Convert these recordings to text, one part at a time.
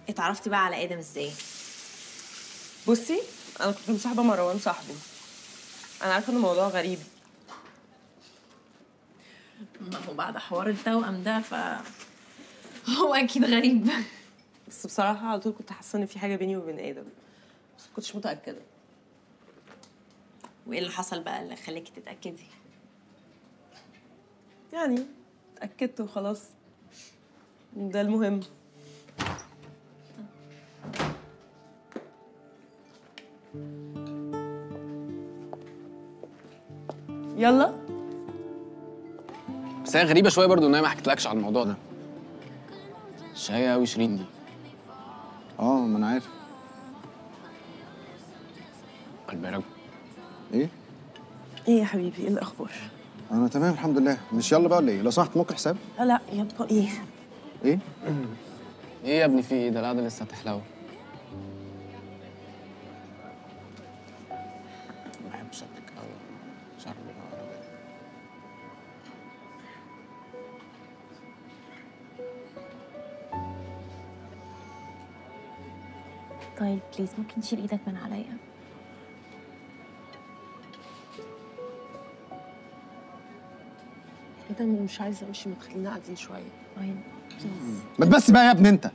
اتعرفتي بقى على ادم ازاي بصي انا كنت مصاحبه مروان صاحبي انا عارفه ان الموضوع غريب ما هو بعد حوار التوأم ده ف هو اكيد غريب بس بصراحه على طول كنت حاسه ان في حاجه بيني وبين ادم بس ما كنتش متاكده وايه اللي حصل بقى اللي خلاكي تتاكدي يعني اتاكدت وخلاص ده المهم يلا بس هي غريبه شويه برضو ان هي ما حكيتلكش على الموضوع ده شقيه قوي شيرين دي اه ما انا عارف خلي بالك ايه ايه يا حبيبي ايه الاخبار انا تمام الحمد لله مش يلا بقى ولا ايه لو سمحت ممكن حساب لا لا يابا ايه ايه ايه يا ابني في ايه ده القعده لسه هتحلو بحب شكلك قوي مش عارف ليه أنا كده. طيب بليز ممكن تشيل ايدك من عليا ايه ده مش عايزه امشي ما تخلينا قاعدين شويه فاين بليز ما تبس بقى يا ابني انت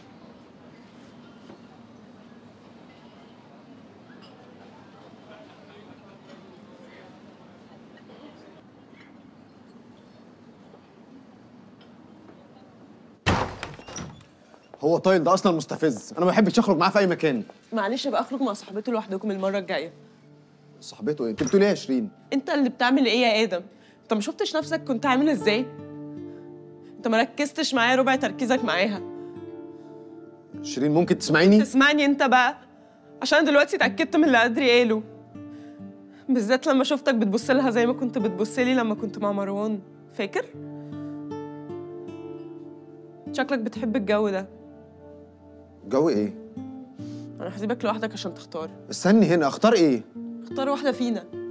هو طايل ده اصلا مستفز انا ما بحبش اخرج معاه في اي مكان معلش بقى اخرج مع صاحبته لوحدكم المره الجايه صاحبته ايه انت بتقول ايه يا شيرين انت اللي بتعمل ايه يا ادم انت ما شفتش نفسك كنت عامل ازاي انت ما ركزتش معايا ربع تركيزك معاها شيرين ممكن تسمعيني تسمعني انت بقى عشان دلوقتي اتاكدت من اللي ادري قاله بالذات لما شفتك بتبص لها زي ما كنت بتبص لي لما كنت مع مروان فاكر شكلك بتحب الجو ده جو ايه انا هسيبك لوحدك عشان تختار استني هنا اختار ايه اختار واحده فينا